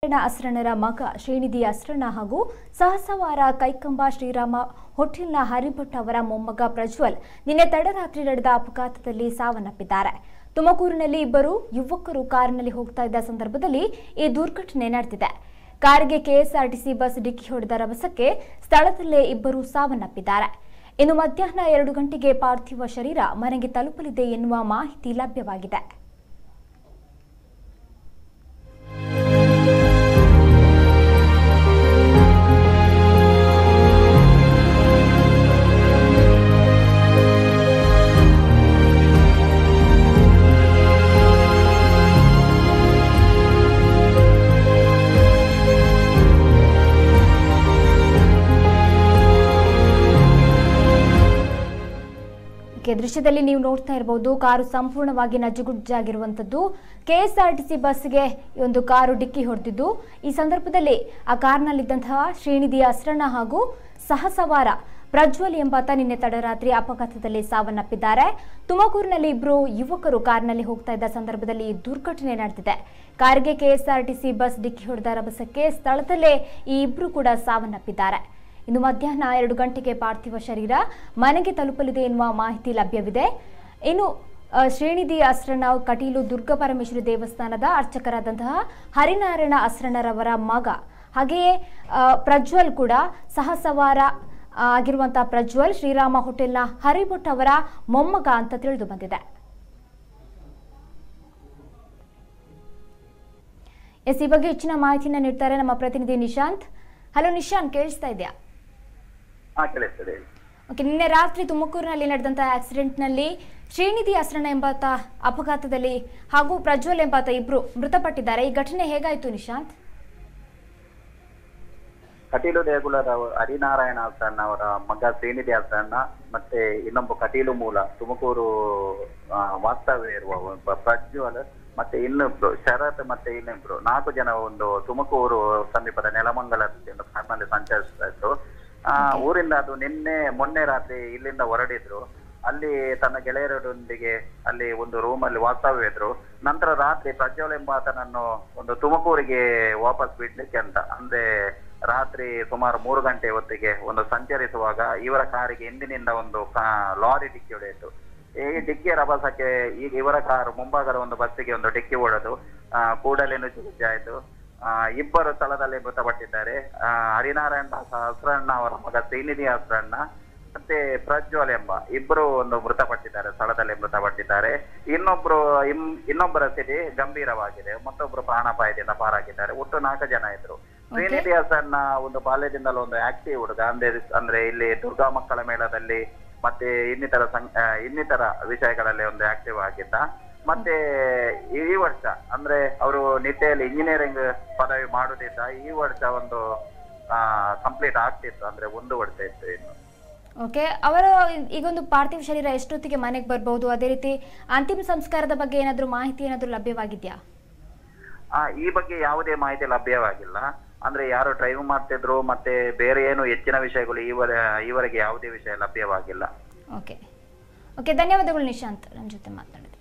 ಅಸ್ರಣರ ಮಗ ಶ್ರೀನಿಧಿ ಅಸ್ರಣ ಹಾಗೂ ಸಹಸವಾರ ಕೈಕಂಬ ಶ್ರೀರಾಮ ಹೋಟೆಲ್ನ ಹರಿಭಟ್ ಅವರ ಮೊಮ್ಮಗ ಪ್ರಜ್ವಲ್ ನಿನ್ನೆ ತಡರಾತ್ರಿ ನಡೆದ ಅಪಘಾತದಲ್ಲಿ ಸಾವನ್ನಪ್ಪಿದ್ದಾರೆ ತುಮಕೂರಿನಲ್ಲಿ ಇಬ್ಬರು ಯುವಕರು ಕಾರಿನಲ್ಲಿ ಹೋಗ್ತಾ ಇದ್ದ ಸಂದರ್ಭದಲ್ಲಿ ಈ ದುರ್ಘಟನೆ ನಡೆದಿದೆ ಕಾರಿಗೆ ಕೆಎಸ್ಆರ್ಟಿಸಿ ಬಸ್ ಡಿಕ್ಕಿ ಹೊಡೆದ ರಭಸಕ್ಕೆ ಸ್ಥಳದಲ್ಲೇ ಇಬ್ಬರು ಸಾವನ್ನಪ್ಪಿದ್ದಾರೆ ಇನ್ನು ಮಧ್ಯಾಹ್ನ ಎರಡು ಗಂಟೆಗೆ ಪಾರ್ಥಿವ ಶರೀರ ಮನೆಗೆ ತಲುಪಲಿದೆ ಎನ್ನುವ ಮಾಹಿತಿ ಲಭ್ಯವಾಗಿದೆ ಓಕೆ, ದೃಶ್ಯದಲ್ಲಿ ನೀವು ನೋಡ್ತಾ ಇರಬಹುದು ಕಾರು ಸಂಪೂರ್ಣವಾಗಿ ನಜ್ಜುಗುಜ್ಜಾಗಿರುವಂತದ್ದು ಕೆಎಸ್ಆರ್ಟಿಸಿ ಬಸ್ಗೆ ಈ ಒಂದು ಕಾರು ಡಿಕ್ಕಿ ಹೊಡೆದಿದ್ದು ಈ ಸಂದರ್ಭದಲ್ಲಿ ಆ ಕಾರ್ನಲ್ಲಿದ್ದಂತಹ ಶ್ರೀನಿಧಿ ಅಸ್ರಣ ಹಾಗೂ ಸಹಸವಾರ ಪ್ರಜ್ವಲ್ ಎಂಬಾತ ನಿನ್ನೆ ತಡರಾತ್ರಿ ಅಪಘಾತದಲ್ಲಿ ಸಾವನ್ನಪ್ಪಿದ್ದಾರೆ ತುಮಕೂರಿನಲ್ಲಿ ಇಬ್ಬರು ಯುವಕರು ಕಾರ್ನಲ್ಲಿ ಹೋಗ್ತಾ ಇದ್ದ ಸಂದರ್ಭದಲ್ಲಿ ಈ ದುರ್ಘಟನೆ ನಡೆದಿದೆ ಕಾರಿಗೆ ಕೆಎಸ್ಆರ್ಟಿಸಿ ಬಸ್ ಡಿಕ್ಕಿ ಹೊಡೆದ ರಭಸಕ್ಕೆ ಸ್ಥಳದಲ್ಲೇ ಈ ಇಬ್ಬರು ಕೂಡ ಸಾವನ್ನಪ್ಪಿದ್ದಾರೆ ಇನ್ನು ಮಧ್ಯಾಹ್ನ ಎರಡು ಗಂಟೆಗೆ ಪಾರ್ಥಿವ ಶರೀರ ಮನೆಗೆ ತಲುಪಲಿದೆ ಎನ್ನುವ ಮಾಹಿತಿ ಲಭ್ಯವಿದೆ ಇನ್ನು ಆ, ಶ್ರೀನಿಧಿ ಅಸ್ರಣ ಕಟೀಲು ದುರ್ಗಾ ಪರಮೇಶ್ವರಿ ದೇವಸ್ಥಾನದ ಅರ್ಚಕರಾದಂತಹ ಹರಿನಾರಾಯಣ ಅಸ್ರಣರವರ ಮಗ ಹಾಗೆಯೇ ಆ, ಪ್ರಜ್ವಲ್ ಕೂಡ ಸಹಸವಾರ ಆ, ಆಗಿರುವಂತಹ ಪ್ರಜ್ವಲ್ ಶ್ರೀರಾಮ ಹೋಟೆಲ್ನ ಹರಿಭಟ್ ಅವರ ಮೊಮ್ಮಗ ಅಂತ ತಿಳಿದು ಬಂದಿದೆ ಎಸ್ ಈ ಬಗ್ಗೆ ಹೆಚ್ಚಿನ ಮಾಹಿತಿನ ನೀಡ್ತಾರೆ ನಮ್ಮ ಪ್ರತಿನಿಧಿ ನಿಶಾಂತ್ ಹಲೋ ನಿಶಾಂತ್ ಕೇಳಿಸ್ತಾ ಇದೆಯಾ ಹಾ ಕೇಳಿಸ್ತದೆ ಹೇಳಿ. ಓಕೆ ನಿನ್ನೆ ರಾತ್ರಿ ತುಮಕೂರಿನಲ್ಲಿ ನಡೆದಂತಹ ಆಕ್ಸಿಡೆಂಟ್ನಲ್ಲಿ ಶ್ರೀನಿಧಿ ಅಸ್ರಣ ಎಂಬಾತ ಅಪಘಾತದಲ್ಲಿ ಹಾಗೂ ಪ್ರಜ್ವಲ್ ಎಂಬಾತ ಇಬ್ರು ಮೃತಪಟ್ಟಿದ್ದಾರೆ ಈ ಘಟನೆ ಹೇಗಾಯ್ತು ನಿಶಾಂತ್ ಕಟೀಲು ದೇಗುಲದ ಹರಿನಾರಾಯಣ ಅಸಣ್ಣ ಅವರ ಮಗ ಶ್ರೀನಿಧಿ ಅಸಣ್ಣ ಮತ್ತೆ ಇನ್ನೊಬ್ಬ ಕಟೀಲು ಮೂಲ ತುಮಕೂರು ಆ, ವಾಸ್ತವ್ಯ ಇರುವ ಒಬ್ಬ ಪ್ರಜ್ವಲ್ ಮತ್ತೆ ಇನ್ನೊಬ್ರು ಶರತ್ ಮತ್ತೆ ಇನ್ನಿಬ್ರು ನಾಲ್ಕು ಜನ ಒಂದು ತುಮಕೂರು ಸಮೀಪದ ನೆಲಮಂಗಲ ಎಂದು ಕಾರ್ನಲ್ಲಿ ಸಂಚರಿಸ್ತಾ ಇದ್ರು ಆ ಊರಿಂದ ಅದು ನಿನ್ನೆ ಮೊನ್ನೆ ರಾತ್ರಿ ಇಲ್ಲಿಂದ ಹೊರಡಿದ್ರು ಅಲ್ಲಿ ತನ್ನ ಗೆಳೆಯರೊಂದಿಗೆ ಅಲ್ಲಿ ಒಂದು ರೂಮ್ ಅಲ್ಲಿ ವಾಸ್ತವ್ಯ ಇದ್ರು ನಂತರ ರಾತ್ರಿ ಪ್ರಜ್ವಲ್ ಎಂಬಾತನನ್ನು ಒಂದು ತುಮಕೂರಿಗೆ ವಾಪಸ್ ಬಿಡ್ಲಿಕ್ಕೆ ಅಂತ ಅಂದ್ರೆ ರಾತ್ರಿ ಸುಮಾರು ಮೂರು ಗಂಟೆ ಹೊತ್ತಿಗೆ ಒಂದು ಸಂಚರಿಸುವಾಗ ಇವರ ಕಾರಿಗೆ ಹಿಂದಿನಿಂದ ಒಂದು ಕಾ- ಲಾರಿ ಡಿಕ್ಕಿ ಹೊಡೆಯಿತು ಈ ಡಿಕ್ಕಿಯ ರಭಸಕ್ಕೆ ಈಗ ಇವರ ಕಾರು ಮುಂಭಾಗದ ಒಂದು ಬಸ್ಸಿಗೆ ಒಂದು ಡಿಕ್ಕಿ ಹೊಡೆದು ಆ, ಕೂಡಲೇ ನುಜ್ಜಾಯಿತು ಆ, ಇಬ್ಬರು ಸ್ಥಳದಲ್ಲಿ ಮೃತಪಟ್ಟಿದ್ದಾರೆ ಆ, ಹರಿನಾರಾಯಣ ದಾಸ ಹಸ್ರಣ್ಣ ಅವರ ಮಗ ಶ್ರೀನಿಧಿ ಹಸ್ರಣ್ಣ ಮತ್ತೆ ಪ್ರಜ್ವಲ್ ಎಂಬ ಇಬ್ಬರು ಒಂದು ಮೃತಪಟ್ಟಿದ್ದಾರೆ ಸ್ಥಳದಲ್ಲಿ ಮೃತಪಟ್ಟಿದ್ದಾರೆ ಇನ್ನೊಬ್ರು ಇಮ್- ಇನ್ನೊಬ್ಬರ ಸ್ಥಿತಿ ಗಂಭೀರವಾಗಿದೆ ಮತ್ತೊಬ್ರು ಪ್ರಾಣಾಪಾಯದಿಂದ ಪಾರಾಗಿದ್ದಾರೆ ಒಟ್ಟು ನಾಲ್ಕು ಜನ ಇದ್ರು ಶ್ರೀನಿಧಿ ಹಸನ್ನ ಒಂದು ಬಾಲ್ಯದಿಂದಲೂ ಒಂದು ಆಕ್ಟಿವ್ ಹುಡುಗ ಅಂದ್ರೆ ಅಂದ್ರೆ ಇಲ್ಲಿ ದುರ್ಗಾ ಮಕ್ಕಳ ಮೇಳದಲ್ಲಿ ಮತ್ತೆ ಇನ್ನಿತರ ಸಂ- ಆ, ಇನ್ನಿತರ ವಿಷಯಗಳಲ್ಲಿ ಒಂದು ಆಕ್ಟಿವ್ ಆಗಿದ್ದ ಮತ್ತೆ ಈ ವರ್ಷ ಅಂದ್ರೆ ಅವರು ನಿಟ್ಟೆಯಲ್ಲಿ ಇಂಜಿನಿಯರಿಂಗ್ ಪದವಿ ಮಾಡುತ್ತಿದ್ದ ಈ ವರ್ಷ ಒಂದು ಕಂಪ್ಲೀಟ್ ಆಗ್ತಿತ್ತು ಅಂದ್ರೆ ಒಂದು ವರ್ಷ ಇತ್ತು ಇನ್ನು ಓಕೆ ಅವರ ಈಗೊಂದು ಪಾರ್ಥಿವ ಶರೀರ ಎಷ್ಟೊತ್ತಿಗೆ ಮನೆಗೆ ಬರಬಹುದು ಅದೇ ರೀತಿ ಅಂತಿಮ ಸಂಸ್ಕಾರದ ಬಗ್ಗೆ ಏನಾದರೂ ಮಾಹಿತಿ ಏನಾದರೂ ಲಭ್ಯವಾಗಿದೆಯಾ ಆ ಈ ಬಗ್ಗೆ ಯಾವುದೇ ಮಾಹಿತಿ ಲಭ್ಯವಾಗಿಲ್ಲ ಅಂದ್ರೆ ಯಾರು ಡ್ರೈವ್ ಮಾಡ್ತಿದ್ರು ಮತ್ತೆ ಬೇರೆ ಏನು ಹೆಚ್ಚಿನ ವಿಷಯಗಳು ಈವರ ಈವರೆಗೆ ಯಾವುದೇ ವಿಷಯ ಲಭ್ಯವಾಗಿಲ್ಲ ಓಕೆ ಓಕೆ ಧನ್ಯವಾದಗಳು ನಿಶಾಂತ್ ನನ್ನ ಜೊತೆ ಮಾತನಾಡಿದೆ